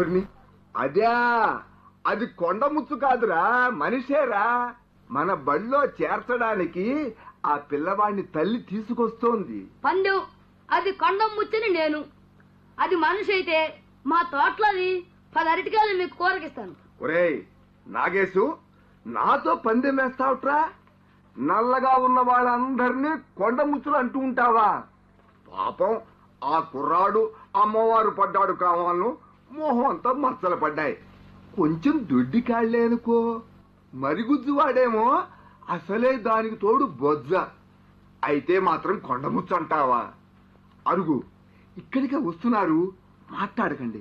ఓర్ని అదే అది కొండముచ్చు కాదురా మనిషేరా మన బడిలో చేర్చడానికి ఆ పిల్లవాడిని తల్లి తీసుకొస్తోంది పందెం అది కొండం ముచ్చని నేను అది మనిషి అయితే మా తోటలోది పది అరటికాయలు మీకు కూరకిస్తాను ఒరేయ్ నాగేశు నాతో పందెం వేస్తావుట్రా నల్లగా ఉన్న వాళ్ళందరినీ కొండముచ్చులు అంటూ ఉంటావా పాపం ఆ కుర్రాడు అమ్మవారు పడ్డాడు కావాలను మొహం అంతా మచ్చలు పడ్డాయి కొంచెం దొడ్డి కాళ్లే అనుకో మరిగుజ్జు వాడేమో అసలే దానికి తోడు బొజ్జ అయితే మాత్రం కొండముచ్చు అంటావా అరుగు ఇక్కడికే వస్తున్నారు మాట్లాడకండి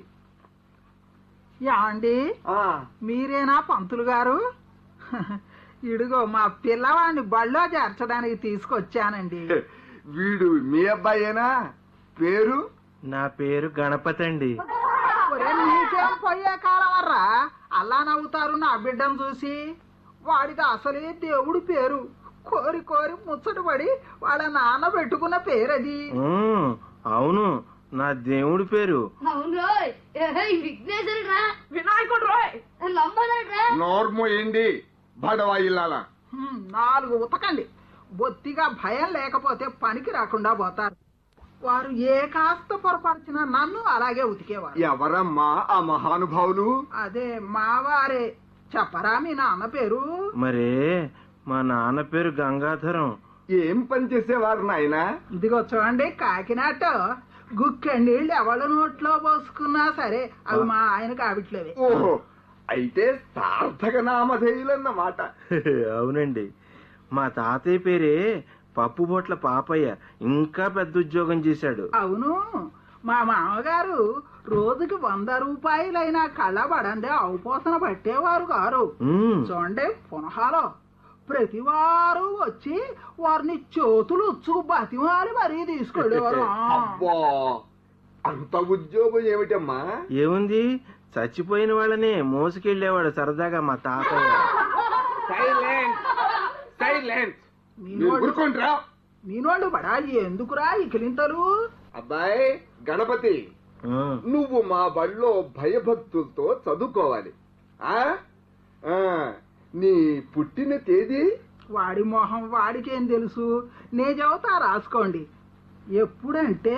యాండి ఆ మీరేనా పంతులు గారు ఇడుగో మా పిల్లవాడిని బళ్ళో చేర్చడానికి తీసుకొచ్చానండి వీడు మీ అబ్బాయేనా పేరు నా పేరు గణపతి అండి ఒరే నీకేం పోయే కాలం వర్రా అలా నవ్వుతారు నా బిడ్డను చూసి వాడిది అసలే దేవుడి పేరు కోరి కోరి ముచ్చటపడి వాళ్ళ నాన్న పెట్టుకున్న పేరది ఉమ్, అవును నా దేవుడి పేరు అవును రోయ్ ఏహే, ఈ విఘ్నేశ్వరుడు రా వినాయకుడు రోయ్ లంబోదరుడు రా నోర్ము ఏంటి బడవా ఇల్లాల హ్మ్, నాలుగు ఉతకండి బొత్తిగా భయం లేకపోతే పనికి రాకుండా పోతారు వారు ఏ కాస్త పొరపరిచినా నన్ను అలాగే ఉతికేవారు ఎవరమ్మా ఆ మహానుభావులు అదే మావారే చెప్పరా మీ నాన్న పేరు మరే మా నాన్న పేరు గంగాధరం ఏం పని చేసేవారు నాయనా ఇదిగో చూడండి కాకినాట గుక్కె నీళ్ళు ఎవళ్ళ నోట్లో పోసుకున్నా సరే అవి మా ఆయనకు ఆవిట్లేవే ఓహో అయితే సార్థక నామధేయులన్నమాట అవునండి మా తాతయ్య పేరే పప్పు బొట్ల పాపయ్య ఇంకా పెద్ద ఉద్యోగం చేశాడు అవును మా మామగారు రోజుకి వంద రూపాయలైనా కళ్ళబడందే అవపోసన పట్టేవారు గారు ఉమ్, చూడండి పునహాలో ప్రతి వారు వచ్చి వారిని చేతులు ఉచ్చుకు బతిమాలి మరీ తీసుకెళ్ళేవారు ఆ. అబ్బా అంత ఉద్యోగం ఏమిటమ్మా ఏముంది చచ్చిపోయిన వాళ్ళనే మోసుకెళ్లేవాడు సరదాగా మా తాతయ్య సైలెంట్ సైలెంట్ మీనోళ్ళు ఊరుకోండిరా మీనోళ్ళు బడా ఎందుకురా ఈ కిలింతలు అబ్బాయి గణపతి ఆ, నువ్వు మా బడిలో భయభక్తులతో చదువుకోవాలి ఆ ఆ, నీ పుట్టిన తేదీ వాడి మొహం వాడికేం తెలుసు నే చెబుతా రాసుకోండి ఎప్పుడంటే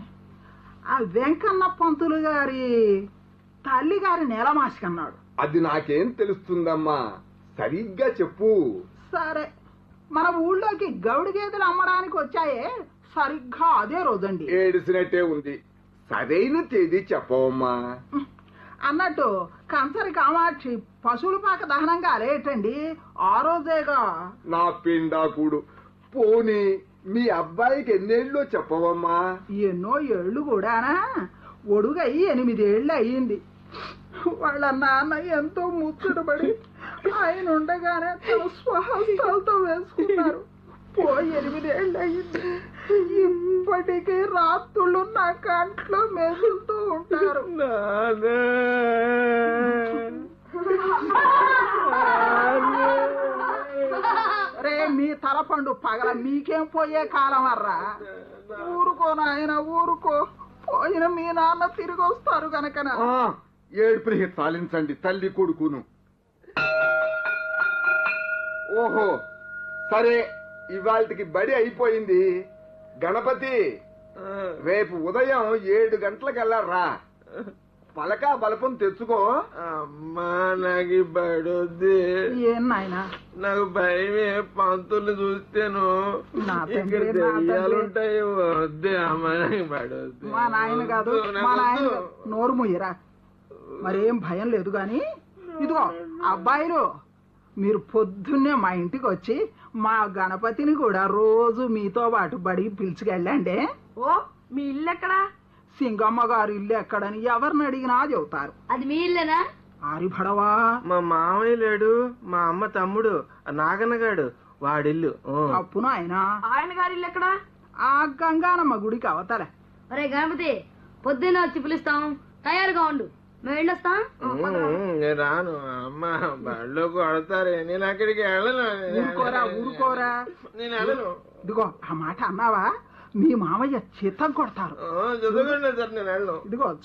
ఆ వెంకన్న పంతులు గారి తల్లి గారి నేలమాసికన్నాడు అది నాకేం తెలుస్తుందమ్మా సరిగ్గా చెప్పు సరే మన ఊళ్ళోకి గౌడి గేదెలు అమ్మడానికి వచ్చాయే సరిగ్గా అదే రోజండి ఏడిసినట్టే ఉంది సరైన తేదీ చెప్పవమ్మా అన్నట్టు కంచరి కామాక్షి పశువుల పాక దహనం కాలేటండి ఆ రోజేగా నా పిండాకుడు పోనీ మీ అబ్బాయికి ఎన్నేళ్ళో చెప్పవమ్మా ఎన్నో ఏళ్ళు కూడానా ఒడుగయి ఎనిమిదేళ్ళు అయ్యింది వాళ్ళ నాన్న ఎంతో ముచ్చటపడి ఆయన ఉండగానే తన స్వహస్తాలతో వేసుకున్నారు పోయి ఎనిమిదేళ్ళు అయ్యింది ఇప్పటికీ రాత్రులు నా కంట్లో మెదులుతూ ఉంటారు రే మీ తలపండు పగల మీకేం పోయే కాలం అర్రా ఊరుకో నాయన ఊరుకో పోయిన మీ నాన్న తిరిగి వస్తారు గనకన ఆ, ఏడుపుని తాలించండి తల్లి కొడుకును ఓహో సరే ఇవాళకి బడి అయిపోయింది గణపతి రేపు ఉదయం ఏడు గంటలకల్లా రా పలకా బలపం తెచ్చుకో అమ్మా నాకు పడొద్ది ఏం నాయనా నాకు భయమే పంతులు చూస్తేను నా ఇక్కడ తండ్రి, నా తండ్రి. దెయ్యాలుంటాయి వద్దే అమ్మ నాకు పడొద్దు మా నాయన కాదు మా నాయన కాదు. నోరు ముయ్యరా మరేం భయం లేదు గాని ఇదిగో అబ్బాయిలు మీరు పొద్దున్నే మా ఇంటికి వచ్చి మా గణపతిని కూడా రోజు మీతో పాటు బడికి పిలిచికెళ్ళండి ఓ మీ ఇల్లు ఎక్కడా సింగమ్మ గారు ఇల్లు ఎక్కడని ఎవరిని అడిగినా చెబుతారు అది మీ ఇల్లేనా ఆరిభడవా మా మామయ్య లేడు మా అమ్మ తమ్ముడు ఆ నాగన్నగాడు వాడిల్లు ఊ. అప్పును ఆయన ఆయన గారి ఇల్లు ఎక్కడా ఆ గంగానమ్మ గుడికి అవతలే అరే గణపతి పొద్దున్న వచ్చి పిలుస్తాం తయారుగా ఉండు మేము వెళ్ళొస్తాం ఉమ్, నేను రాను అమ్మ బడిలో కొడతారే నేను అక్కడికి వెళ్ళను నేను ఊరుకోరా ఊరుకోరా నేను వెళ్ళను ఇదిగో ఆ మాట అన్నావా మీ మామయ్య చిత్తం కొడతారు ఆ, చదువుకోండి సార్ నేను వెళ్ళను ఇదిగో